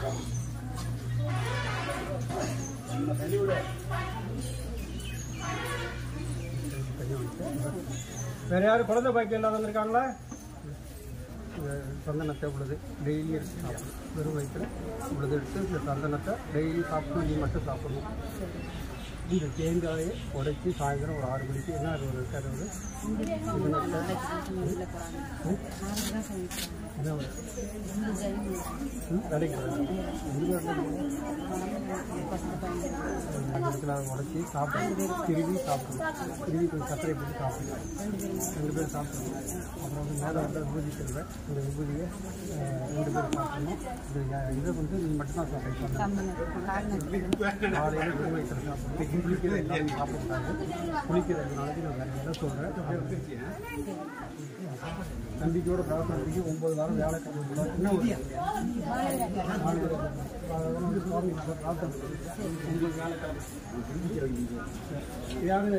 வேற யாரும் குழந்தை பாக்கியம் இல்லாதவங்க இருக்காங்களா இந்த சந்தனத்தை உள்ளது டெய்லி எடுத்து சாப்பிடணும் வெறும் வயிற்றுல உள்ளது எடுத்து இந்த சந்தனத்தை டெய்லி சாப்பிட்டு நீ மட்டும் சாப்பிடணும் இந்த தேங்காயை உடைச்சி சாயந்தரம் ஒரு ஆறு மணிக்கு என்ன அது ஒரு இருக்காது ஒரு என்ன ஒரு ம், வேலைக்கு போகிறேன் எங்கே அதை உடச்சி சாப்பிடணும் திருவி சாப்பிடணும் திருவி கொஞ்சம் சர்க்கரை போட்டு சாப்பிடணும் ரெண்டு பேரும் சாப்பிடணும் அப்புறம் வந்து மேலே வந்து விபூதி தருவேன் இந்த விபூதியை அஹ், ரெண்டு பேரும் சாப்பிடணும் இந்த அஹ், இதை வந்து நீ மட்டும்தான் சாப்பிடணும் காலையில் வெறும் வயிற்றுல சாப்பிடணும் குளிக்கிற எல்லாரும் சாப்பிடக்கூடாது குளிக்கிற ரெண்டு நாளைக்கு நான் வேறு எதை சொல்கிறேன் நம்பிக்கையோட பிரார்த்தனைக்கு ஒன்பது வாரம் வியாழக்கிழமை கூட என்ன ஒரு நாளைக்கு அதெல்லாம் வந்து சுவாமி கிட்ட பிரார்த்தனை பண்ணி, ஒன்பது வியாழக்கிழமை யாரு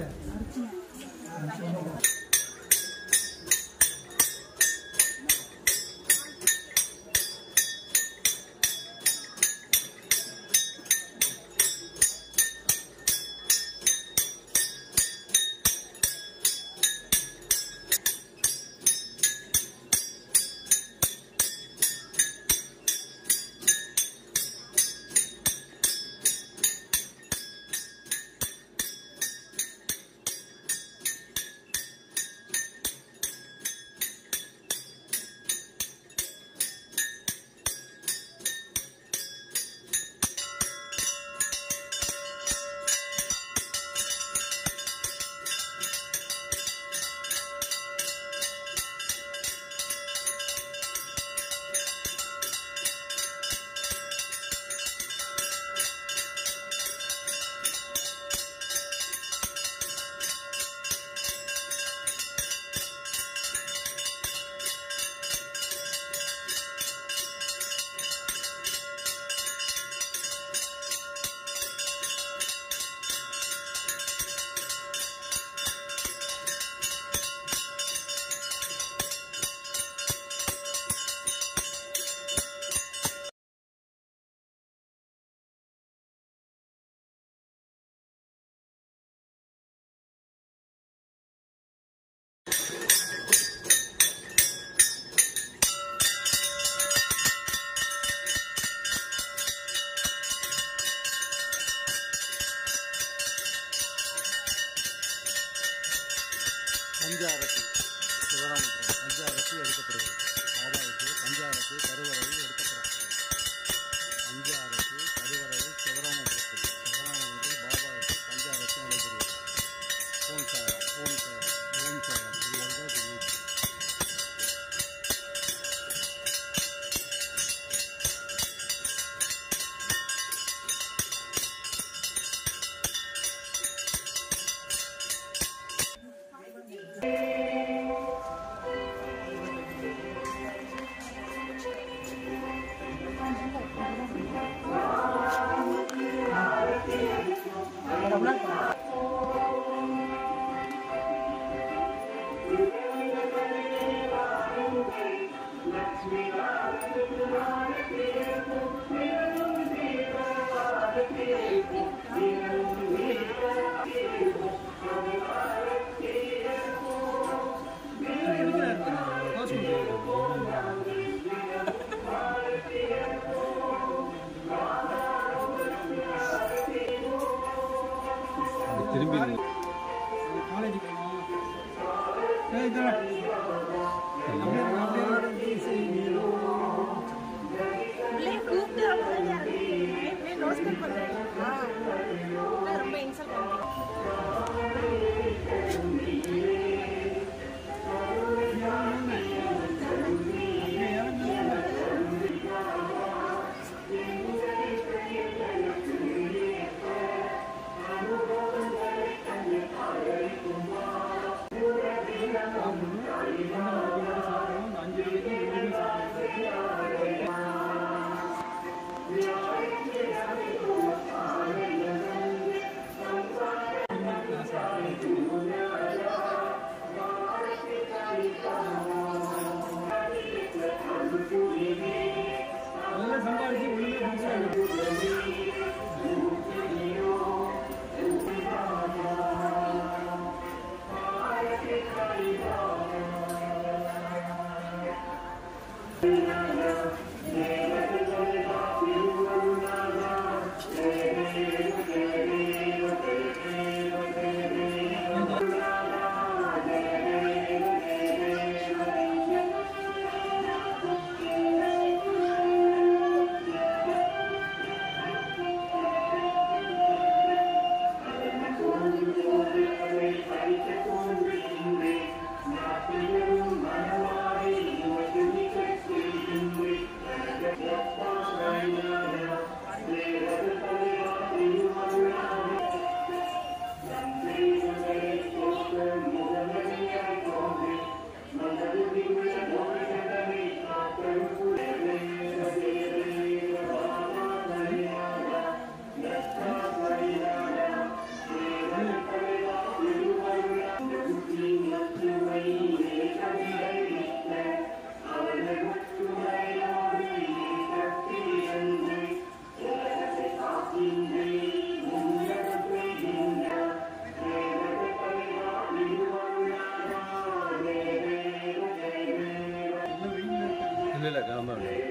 பஞ்சாரத்தி சிவராமபுரம் பஞ்சாரத்தி எடுக்கப்படுகிறது பாபாவுக்கு பஞ்சாரத்தி கருவறையில் எடுக்கப்படுறது பஞ்சாரத்தி கருவறையில் சிவராமபுரத்தில் சிவராமபுரத்தில் பாபாவுக்கு பஞ்சாரத்தி நடைபெறுகிறது ஓம் சாரா ஓம் சாரா ஓம் சாரா இதுவரை தான் தெரியும் திரும்பி காலேஜ் ஏய் இதெல்லாம் அப்படியே அப்படியே பிள்ளைய கூப்பிட்டு அப்படியே நோஸ்கட் பண்ணுறேன் இல்லை இல்லை கிளம்ப வேண்டாம்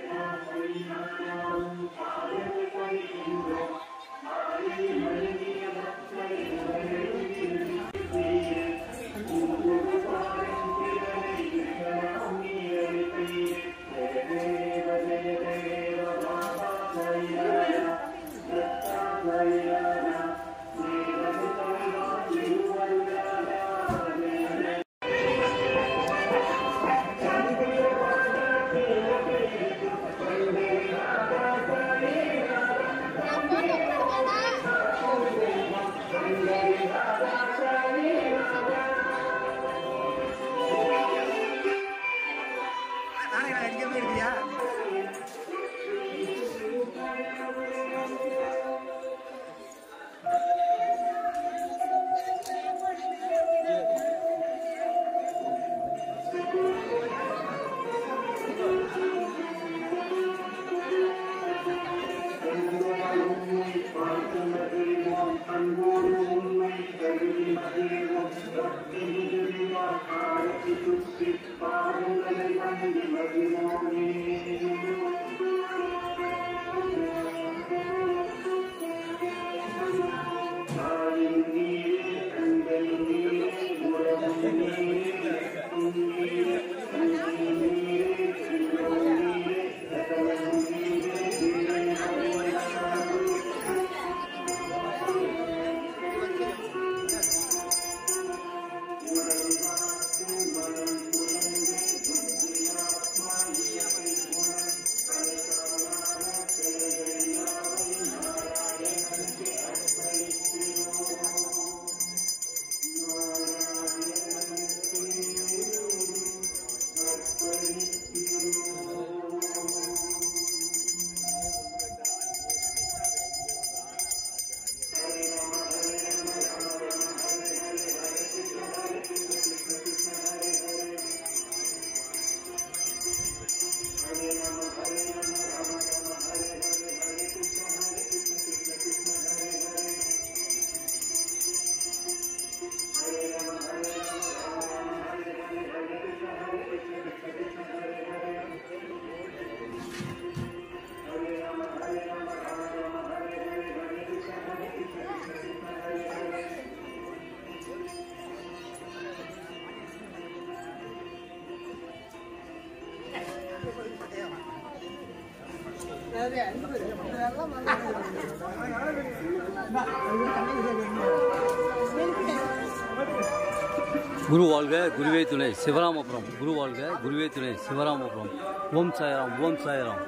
குரு வாழ்க குருவே துணை சிவராமபுரம் குரு வாழ்க குருவே துணை சிவராமபுரம் ஓம் சாயராம் ஓம் சாயராம்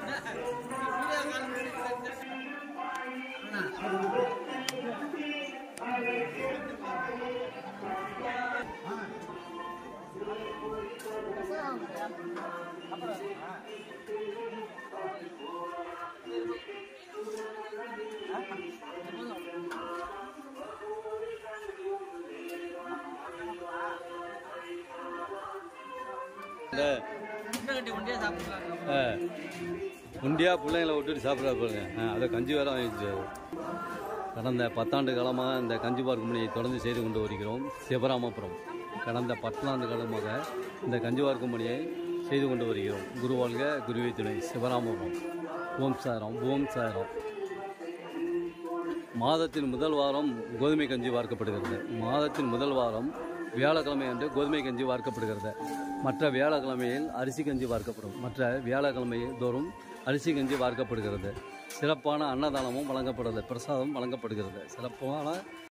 ஆ. உண்டியா பிள்ளைங்களை விட்டுட்டு சாப்பிட்றா பாருங்க ஆ, அதை கஞ்சி வேற வாங்கிச்சு கடந்த பத்தாண்டு காலமாக இந்த கஞ்சி பார்க்கும் பணியை தொடர்ந்து செய்து கொண்டு வருகிறோம் சிவராமபுரம் கடந்த பத்தாண்டு காலமாக இந்த கஞ்சி பார்க்கும் பணியை செய்து கொண்டு வருகிறோம் குரு வாழ்க குருவை துணை சிவராமபுரம் ஓம் சாரம் ஓம் சாரம் மாதத்தின் முதல் வாரம் கோதுமை கஞ்சி வார்க்கப்படுகிறது மாதத்தின் முதல் வாரம் வியாழக்கிழமை அன்று கோதுமை கஞ்சி வார்க்கப்படுகிறது மற்ற வியாழக்கிழமையில் அரிசி கஞ்சி வார்க்கப்படும் மற்ற வியாழக்கிழமை தோறும் அரிசி கஞ்சி வார்க்கப்படுகிறது சிறப்பான அன்னதானமும் வழங்கப்படுகிறது பிரசாதம் வழங்கப்படுகிறது சிறப்பான